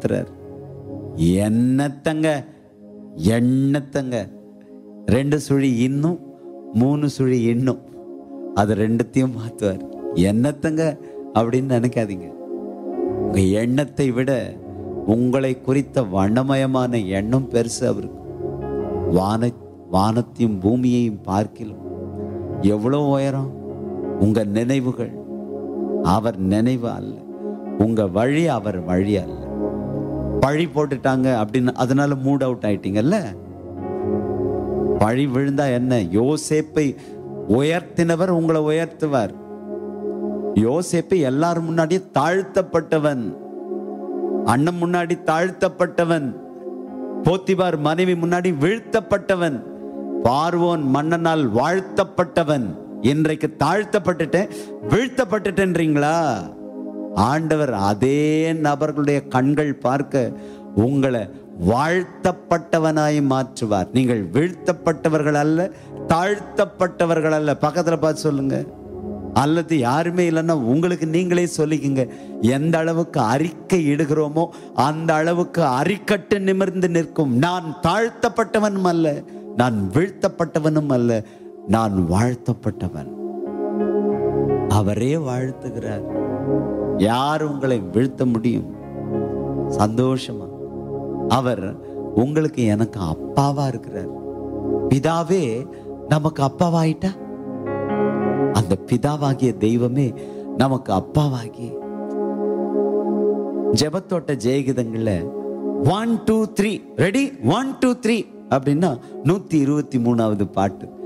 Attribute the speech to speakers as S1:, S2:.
S1: மாத்துறார் என்னத்தங்க எண்ணத்தங்க ரெண்டு சுழி இன்னும் மூணு சுழி இன்னும் அது ரெண்டுத்தையும் மாத்துவார் என்னத்தங்க அப்படின்னு நினைக்காதீங்க உங்க எண்ணத்தை விட உங்களை குறித்த வண்ணமயமான எண்ணம் பெருசு அவருக்கு வான வானத்தையும் பூமியையும் பார்க்கிலும் எவ்வளவு உயரம் உங்க நினைவுகள் அவர் நினைவு அல்ல உங்க வழி அவர் வழி அல்ல பழி போட்டுட்டாங்க அப்படின்னு அதனால மூட் அவுட் ஆயிட்டீங்கல்ல பழி விழுந்தா என்ன யோசேப்பை உயர்த்தினவர் உங்களை உயர்த்துவார் யோசேப்பு எல்லாரும் முன்னாடியே தாழ்த்தப்பட்டவன் அண்ணன் முன்னாடி தாழ்த்தப்பட்டவன் போத்திபார் மனைவி முன்னாடி வீழ்த்தப்பட்டவன் பார்வோன் மன்னனால் வாழ்த்தப்பட்டவன் இன்றைக்கு தாழ்த்தப்பட்டுட்டேன் வீழ்த்தப்பட்டுட்டேன்றீங்களா ஆண்டவர் அதே நபர்களுடைய கண்கள் பார்க்க உங்களை வாழ்த்தப்பட்டவனாய் மாற்றுவார் நீங்கள் வீழ்த்தப்பட்டவர்கள் அல்ல தாழ்த்தப்பட்டவர்கள் அல்ல பக்கத்துல பார்த்து சொல்லுங்க அல்லது யாருமே இல்லைன்னா உங்களுக்கு நீங்களே சொல்லிக்கங்க எந்த அளவுக்கு அறிக்கை இடுகிறோமோ அந்த அளவுக்கு அரிக்கட்டு நிமிர்ந்து நிற்கும் நான் தாழ்த்தப்பட்டவனும் அல்ல நான் வீழ்த்தப்பட்டவனும் அல்ல நான் வாழ்த்தப்பட்டவன் அவரே வாழ்த்துகிறார் யார் உங்களை வீழ்த்த முடியும் சந்தோஷமா அவர் உங்களுக்கு எனக்கு அப்பாவா இருக்கிறார் பிதாவே நமக்கு அப்பாவாயிட்டா அந்த பிதாவாகிய தெய்வமே நமக்கு அப்பாவாகி ஜெபத்தோட்ட ஜெயகிதங்கள்ல one two three ready one two three அப்படின்னா நூத்தி இருபத்தி மூணாவது பாட்டு